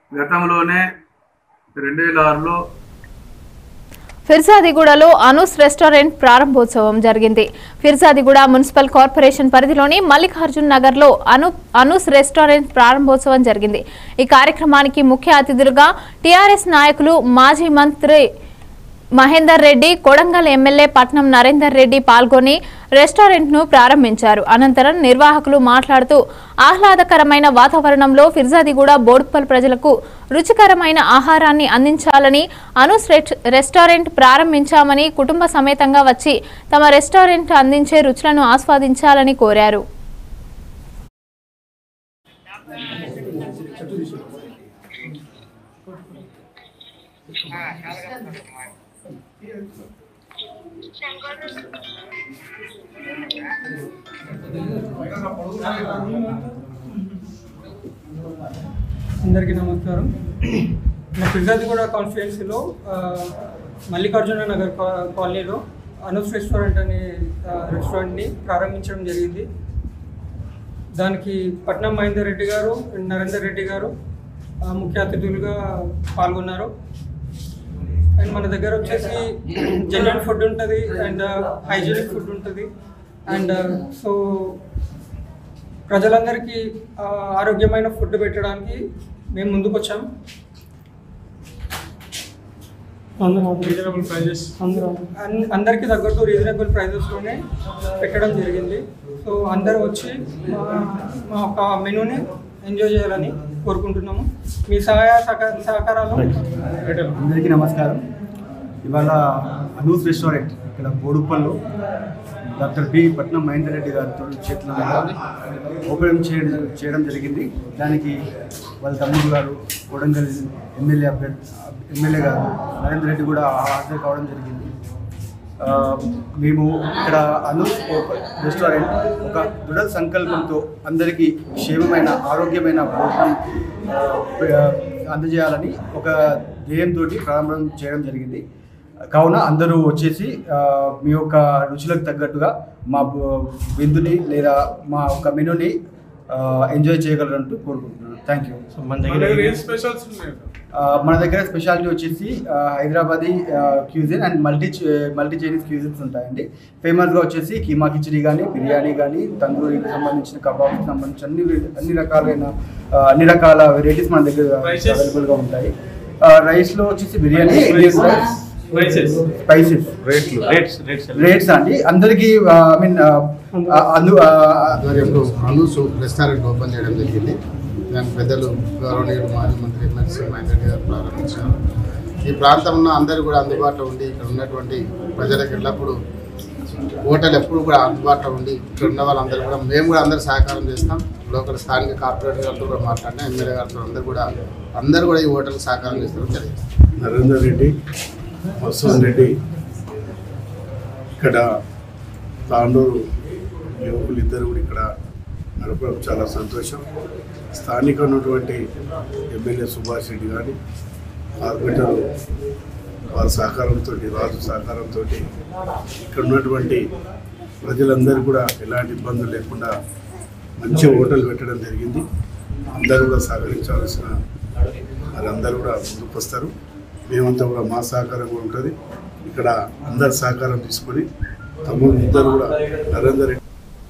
గతంలోనే రెండు వేల ఆరులో ఫిర్జాదిగూడలో అనూస్ రెస్టారెంట్ ప్రారంభోత్సవం జరిగింది ఫిర్జాదిగూడ మున్సిపల్ కార్పొరేషన్ పరిధిలోని మల్లికార్జున్ నగర్ లో అను అనూస్ రెస్టారెంట్ ప్రారంభోత్సవం జరిగింది ఈ కార్యక్రమానికి ముఖ్య అతిథులుగా టీఆర్ఎస్ నాయకులు మాజీ మంత్రి మహేందర్ రెడ్డి కొడంగల్ ఎమ్మెల్యే పట్నం నరేందర్ రెడ్డి పాల్గొని రెస్టారెంట్ ను ప్రారంభించారు అనంతరం నిర్వాహకులు మాట్లాడుతూ ఆహ్లాదకరమైన వాతావరణంలో ఫిర్జాదిగూడ బోడుప్పల్ ప్రజలకు రుచికరమైన ఆహారాన్ని అందించాలని అనూస్ రెట్- రెస్టారెంట్ ప్రారంభించామని కుటుంబ సమేతంగా వచ్చి తమ రెస్టారెంట్ అందించే రుచులను ఆస్వాదించాలని కోరారు అందరికీ నమస్కారం మా ఫిర్జాదిగూడ కాన్స్టిట్యున్సీలో ఆ, మల్లికార్జున నగర్ కా- కాలనీలో అనూస్ రెస్టారెంట్ అనే ఆ, రెస్టారెంట్ని ప్రారంభించడం జరిగింది దానికి పట్నం మహేందర్ రెడ్డి గారు అండ్ నరేందర్ రెడ్డి గారు ఆ, ముఖ్య అతిథులుగా పాల్గొన్నారు అండ్ మన దగ్గర వచ్చేసి జెన్యున్ ఫుడ్ ఉంటుంది అండ్ హైజీనిక్ ఫుడ్ ఉంటుంది అండ్ సో ప్రజలందరికీ ఆ, ఆరోగ్యమైన ఫుడ్ పెట్టడానికి మేము ముందుకు వచ్చాం రీజనబుల్ ప్రైజెస్ అన్- అందరికీ తగ్గట్టు రీజనబుల్ ప్రైజెస్లోనే పెట్టడం జరిగింది సో అందరూ వచ్చి మా మా యొక్క మెనూని ఎంజాయ్ చేయాలని కోరుకుంటున్నాము మీ సహాయ సహక- సహకారాలు అందరికీ నమస్కారం ఇవాళ అనూస్ రెస్టారెంట్ ఇక్కడ బోడుప్పల్లో డాక్టర్ బి పట్నం మహేందర్ రెడ్డి గారితో చేతుల మీద ఓపెన్ చేయడం చేయడం జరిగింది దానికి వాళ్ళ తమ్ముడు గారు కొడంగల్ ఎమ్మెల్యే అభ్యర్థి ఎమ్మెల్యే గారు నరేందర్ రెడ్డి కూడా హాజరు కావడం జరిగింది ఆ, మేము ఇక్కడ అనూస్ రెస్టారెంట్ ఒక దృఢ సంకల్పంతో అందరికీ క్షేమమైన ఆరోగ్యమైన భోజనం ఆ, ప- అందజేయాలని ఒక ధ్యేయంతో ప్రారంభం చేయడం జరిగింది కావున అందరూ వచ్చేసి ఆ, మీ యొక్క రుచులకు తగ్గట్టుగా మా బ- విందుని లేదా మా యొక్క మెనూని ఎంజాయ్ చేయగలరంటూ కోరుకుంటున్నాను థ్యాంక్ యూ మన దగ్గర ఏం స్పెషల్స్ ఉన్నాయి ఆ, మన దగ్గర స్పెషాలిటీ వచ్చేసి ఆ, Hyderabadi cuisine and multi multi Chinese cuisines ఉంటాయండి ఫేమస్గా వచ్చేసి కీమా కిచడీ కానీ బిర్యానీ కానీ తందూరికి సంబంధించిన కబాబ్కి సంబంధించిన అన్ని అన్ని రకాలైన ఆ, అన్ని రకాల వెరైటీస్ మన దగ్గర Rices? అవైలబుల్గా ఉంటాయి రైస్లో వచ్చేసి biryani Indian rice prices spices రేట్లు రేట్స్ రేట్స్ రేట్స్ అండి అందరికీ ఐ మీన్ అందు ఆ, ఆధ్వర్యంలో అనూసు రెస్టారెంట్ ఓపెన్ చేయడం జరిగింది దాని పెద్దలు గౌరవనీయులు మాజీ మంత్రి ఎమ్మెల్సీ మహేందర్ రెడ్డి గారు ప్రారంభించారు ఈ ప్రాంతంలో అందరూ కూడా అందుబాటులో ఉండి ఇక్కడ ఉన్నటువంటి ప్రజలకు ఎల్లప్పుడూ హోటల్ ఎప్పుడు కూడా అందుబాటులో ఉండి ఇక్కడ ఉన్న వాళ్ళందరూ కూడా మేము కూడా అందరూ సహకారం చేస్తాం లోకల్ స్థానిక కార్పొరేటర్ గారితో కూడా మాట్లాడినా ఎమ్మెల్యే గారితో అందరూ కూడా అందరూ కూడా ఈ హోటల్కి సహకారం చేస్తారని తెలియజేస్తాం నరేందర్ రెడ్డి వసంత్ రెడ్డి ఇక్కడ తాండూరు యువకులు ఇద్దరు కూడా ఇక్కడ నడపడం చాలా సంతోషం స్థానిక ఉన్నటువంటి ఎమ్మెల్యే సుభాష్ రెడ్డి కానీ కార్పొరేటర్ వారి సహకారంతో రాజు సహకారంతో ఇక్కడ ఉన్నటువంటి ప్రజలందరూ కూడా ఎలాంటి ఇబ్బందులు లేకుండా మంచి హోటల్ పెట్టడం జరిగింది అందరూ కూడా సహకరించాల్సిన మరి అందరూ కూడా ముందుకు వస్తారు మేమంతా కూడా మా సహకారం కూడా ఉంటుంది ఇక్కడ అందరి సహకారం తీసుకొని తమ్ముడు ఇద్దరు కూడా నరేందర్ రెడ్డి